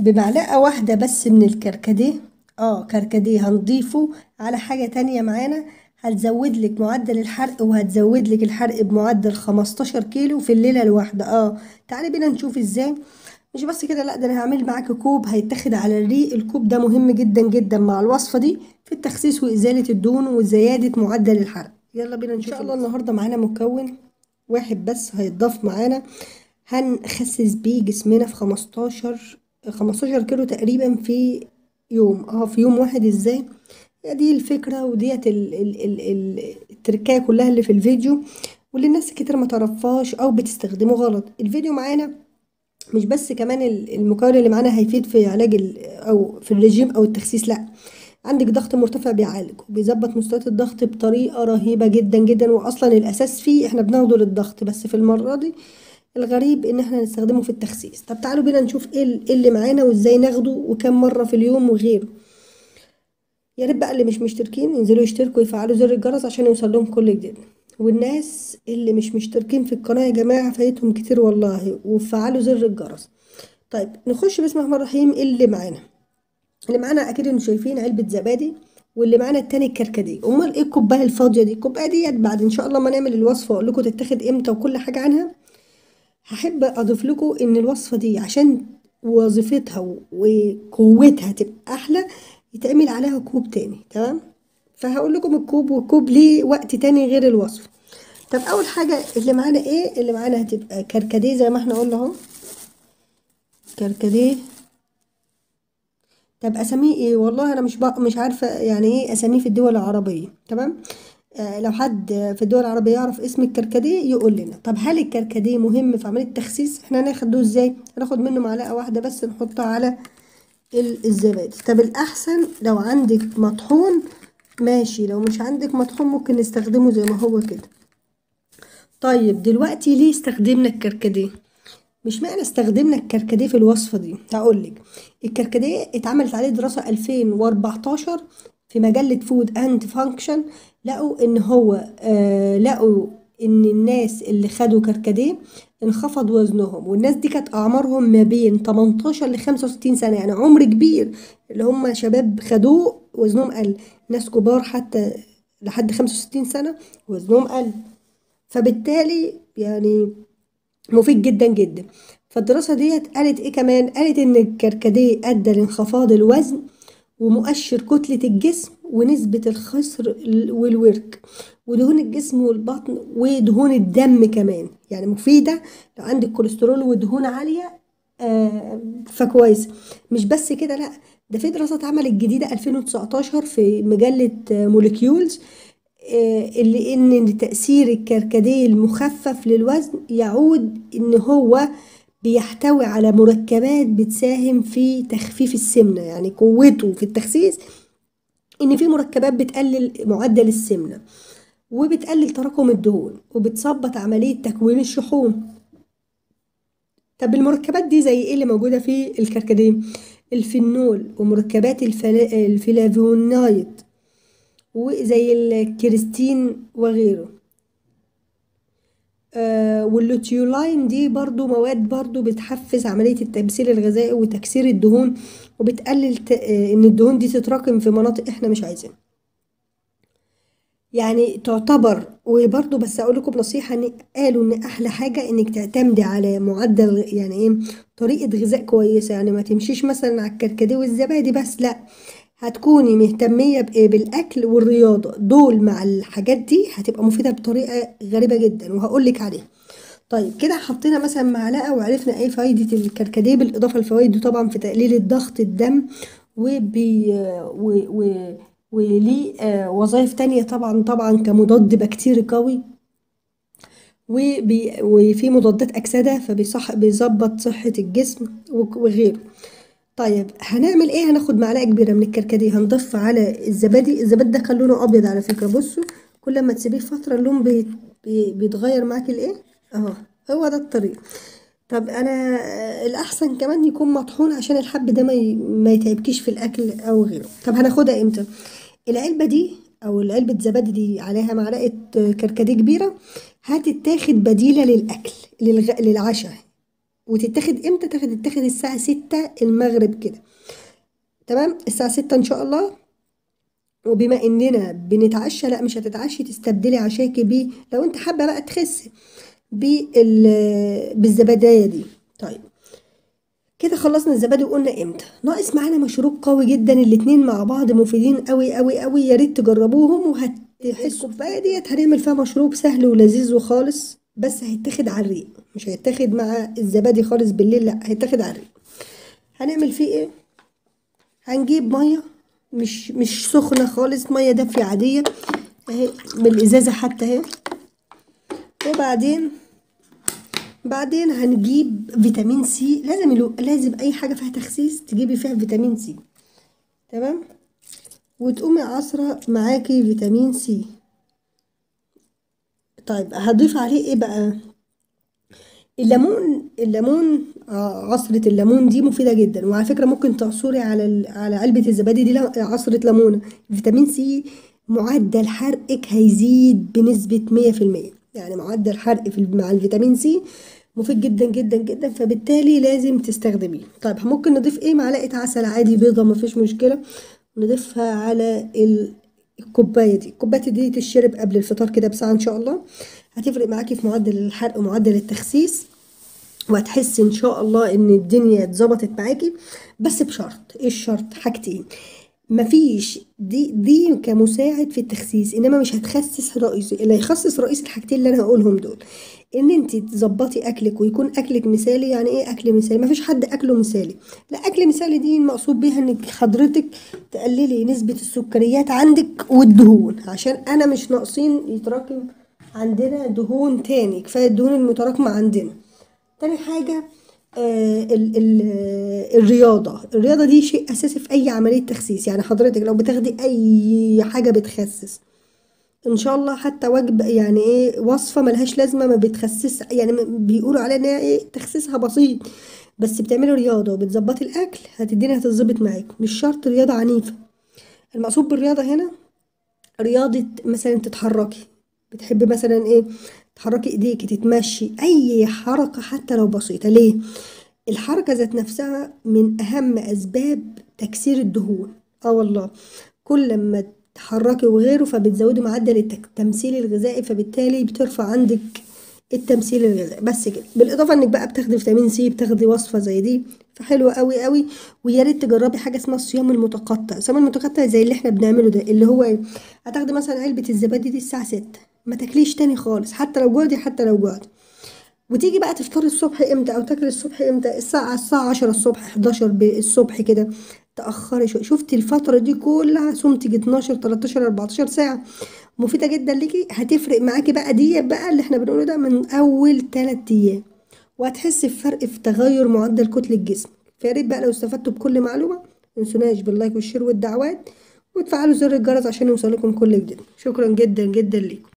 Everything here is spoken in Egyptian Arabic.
بمعلقة واحدة بس من الكركديه اه كركديه هنضيفه على حاجة تانية معانا هتزود لك معدل الحرق وهتزود لك الحرق بمعدل 15 كيلو في الليلة الواحدة اه تعالي بينا نشوف ازاي مش بس كده لا ده انا هعمل معاكي كوب هيتاخد على الريق الكوب ده مهم جدا جدا مع الوصفة دي في التخسيس وازالة الدهون وزيادة معدل الحرق يلا بينا نشوف ان شاء الله النهاردة معانا مكون واحد بس هيتضاف معانا هنخسس بيه جسمنا في 15 15 كيلو تقريبا في يوم اه في يوم واحد ازاي هي دي الفكرة وديت ال- ال- ال- ال- التركاية كلها اللي في الفيديو واللي الناس كتير ما تعرفهاش او بتستخدمه غلط الفيديو معانا مش بس كمان ال- المكون اللي معانا هيفيد في علاج ال- او في الرجيم او التخسيس لا عندك ضغط مرتفع بيعالج وبيظبط مستويات الضغط بطريقة رهيبة جدا جدا واصلا الاساس فيه احنا بناخده للضغط بس في المرة دي الغريب ان احنا نستخدمه في التخسيس طب تعالوا بينا نشوف ايه ال- إيه اللي معانا وازاي ناخده وكم مرة في اليوم وغيره يا ريت بقى اللي مش مشتركين ينزلوا يشتركوا ويفعلوا زر الجرس عشان يوصل لهم كل جديد والناس اللي مش مشتركين في القناة يا جماعة فايتهم كتير والله وفعلوا زر الجرس طيب نخش بسم الله الرحمن الرحيم إيه اللي معانا اللي معانا اكيد انتوا شايفين علبة زبادي واللي معانا التاني الكركديه امال ايه الكوبايه الفاضيه دي الكوبايه ديت بعد ان شاء الله ما نعمل الوصفه واقول لكم تتاخد امتى وكل حاجه عنها هحب اضيف لكم ان الوصفه دي عشان وظيفتها و- وقوتها تبقى احلى يتعمل عليها كوب تاني تمام فهقول لكم الكوب والكوب ليه وقت تاني غير الوصفه طب اول حاجه اللي معانا ايه اللي معانا هتبقى كركديه زي ما احنا قلنا اهو كركديه طب اساميه ايه والله انا مش بق... مش عارفه يعني ايه اساميه في الدول العربيه تمام آه لو حد في الدول العربيه يعرف اسم الكركديه يقول لنا طب هل الكركديه مهم في عمليه التخسيس احنا هناخده ازاي هناخد منه معلقه واحده بس نحطها على ال- الزبادي طب الاحسن لو عندك مطحون ماشي لو مش عندك مطحون ممكن نستخدمه زي ما هو كده طيب دلوقتي ليه استخدمنا الكركديه مش معنى استخدمنا الكركديه في الوصفة دي هقول لك الكركديه اتعملت عليه دراسة 2014 في مجلة فود اند فانكشن لقوا ان هو آه لقوا ان الناس اللي خدوا كركديه انخفض وزنهم والناس دي كانت اعمارهم ما بين 18 ل 65 سنة يعني عمر كبير اللي هم شباب خدوه وزنهم قل ناس كبار حتى لحد 65 سنة وزنهم قل فبالتالي يعني مفيد جدا جدا فالدراسة ديت قالت ايه كمان قالت ان الكركديه ادى لانخفاض الوزن ومؤشر كتلة الجسم ونسبة الخصر والورك ودهون الجسم والبطن ودهون الدم كمان يعني مفيدة لو عندك كوليسترول ودهون عالية آه فكويس مش بس كده لا ده في دراسة اتعملت جديدة 2019 في مجلة موليكيولز اللي ان تأثير الكركديه المخفف للوزن يعود ان هو بيحتوي على مركبات بتساهم في تخفيف السمنة يعني قوته في التخسيس ان في مركبات بتقلل معدل السمنة وبتقلل تراكم الدهون وبتظبط عملية تكوين الشحوم طب المركبات دي زي ايه اللي موجودة في الكركديه الفينول ومركبات الفلا... الفلافونايد وزي الكريستين وغيره آه واللوتيولاين دي برضو مواد برضو بتحفز عملية التمثيل الغذائي وتكسير الدهون وبتقلل ت... آه ان الدهون دي تتراكم في مناطق احنا مش عايزينها يعني تعتبر وبرضو بس اقول لكم نصيحة ان قالوا ان احلى حاجة انك تعتمدي على معدل يعني ايه طريقة غذاء كويسة يعني ما تمشيش مثلا على الكركديه والزبادي بس لا هتكوني مهتمية بإيه بالأكل والرياضة دول مع الحاجات دي هتبقى مفيدة بطريقة غريبة جدا وهقولك عليها طيب كده حطينا مثلا معلقة وعرفنا ايه فايدة الكركديه بالإضافة لفوائده طبعا في تقليل الضغط الدم وبي و... و... وليه آه وظائف تانية طبعا طبعا كمضاد بكتيري قوي وبي... وفي مضادات أكسدة فبيصح بيظبط صحة الجسم وغيره طيب هنعمل ايه هناخد معلقه كبيره من الكركديه هنضيف على الزبادي الزبادي ده كان لونه ابيض على فكره بصوا كل ما تسيبيه فتره اللون بي بي بيتغير معاكي الايه اهو هو ده الطريق طب انا الاحسن كمان يكون مطحون عشان الحب ده ما, ي... ما يتعبكيش في الاكل او غيره طب هناخدها امتى العلبه دي او العلبه زبادي دي عليها معلقه كركديه كبيره هتتاخد بديله للاكل للغ... للعشاء وتتاخد امتى تاخد تتاخد الساعة ستة المغرب كده تمام الساعة ستة ان شاء الله وبما اننا بنتعشى لا مش هتتعشي تستبدلي عشاكي بيه لو انت حابة بقى تخسي بال- بالزبداية دي طيب كده خلصنا الزبادي وقلنا امتى ناقص معانا مشروب قوي جدا الاتنين مع بعض مفيدين قوي قوي قوي يا ريت تجربوهم وهتحسوا الكوبايه ديت هنعمل فيها مشروب سهل ولذيذ وخالص بس هيتاخد على الريق مش هيتاخد مع الزبادي خالص بالليل لا هيتاخد على الريق هنعمل فيه ايه هنجيب ميه مش مش سخنه خالص ميه دافيه عاديه اهي من الازازه حتى اهي وبعدين بعدين هنجيب فيتامين سي لازم الو... لازم اي حاجه فيها تخسيس تجيبي فيها فيتامين سي تمام وتقومي عصره معاكي فيتامين سي طيب هضيف عليه ايه بقى الليمون الليمون آه، عصرة الليمون دي مفيدة جدا وعلى فكرة ممكن تعصري على ال... على علبة الزبادي دي لا- عصرة ليمونة فيتامين سي معدل حرقك هيزيد بنسبة مية في المية يعني معدل حرق في ال- مع الفيتامين سي مفيد جدا جدا جدا فبالتالي لازم تستخدميه طيب ممكن نضيف ايه معلقة عسل عادي بيضة مفيش مشكلة نضيفها على ال... الكوبايه دي الكوبايه دي تشرب قبل الفطار كده بساعه ان شاء الله هتفرق معاكي في معدل الحرق ومعدل التخسيس وهتحسي ان شاء الله ان الدنيا اتظبطت معاكي بس بشرط ايه الشرط حاجتين مفيش دي دي كمساعد في التخسيس انما مش هتخسس رئيسي اللي هيخسس رئيس الحاجتين اللي انا هقولهم دول ان انت تظبطي اكلك ويكون اكلك مثالي يعني ايه اكل مثالي مفيش حد اكله مثالي لا اكل مثالي دي المقصود بيها انك حضرتك تقللي نسبة السكريات عندك والدهون عشان انا مش ناقصين يتراكم عندنا دهون تاني كفاية الدهون المتراكمة عندنا تاني حاجة آه ال ال آه، الرياضة الرياضة دي شيء أساسي في أي عملية تخسيس يعني حضرتك لو بتاخدي أي حاجة بتخسس ان شاء الله حتى وجبه يعني ايه وصفه ملهاش لازمه ما بتخسس يعني م- بيقولوا عليها ان هي ايه تخسيسها بسيط بس بتعملي رياضه وبتظبطي الاكل هتديني هتظبط معاك مش شرط رياضه عنيفه المقصود بالرياضه هنا رياضه مثلا تتحركي بتحبي مثلا ايه تحركي ايديكي تتمشي اي حركه حتى لو بسيطه ليه الحركه ذات نفسها من اهم اسباب تكسير الدهون اه والله كل ما تحركي وغيره فبتزودي معدل التك- التمثيل الغذائي فبالتالي بترفع عندك التمثيل الغذائي بس كده بالاضافه انك بقى بتاخدي فيتامين سي بتاخدي وصفه زي دي فحلوه قوي قوي ويا ريت تجربي حاجه اسمها الصيام المتقطع الصيام المتقطع زي اللي احنا بنعمله ده اللي هو ايه هتاخدي مثلا علبه الزبادي دي الساعه 6 ما تاكليش تاني خالص حتى لو جوعتي حتى لو جوعتي وتيجي بقى تفطري الصبح امتى او تاكلي الصبح امتى الساعه الساعه 10 الصبح 11 ب- الصبح كده تاخري شويه شفتي الفتره دي كلها صمتي 12 13 14 ساعه مفيده جدا ليكي هتفرق معاكي بقى دي بقى اللي احنا بنقوله ده من اول 3 ايام وهتحسي بفرق في تغير معدل كتله الجسم فيا ريت بقى لو استفدتوا بكل معلومه متنسوناش باللايك والشير والدعوات وتفعلوا زر الجرس عشان يوصلكم كل جديد شكرا جدا جدا ليكم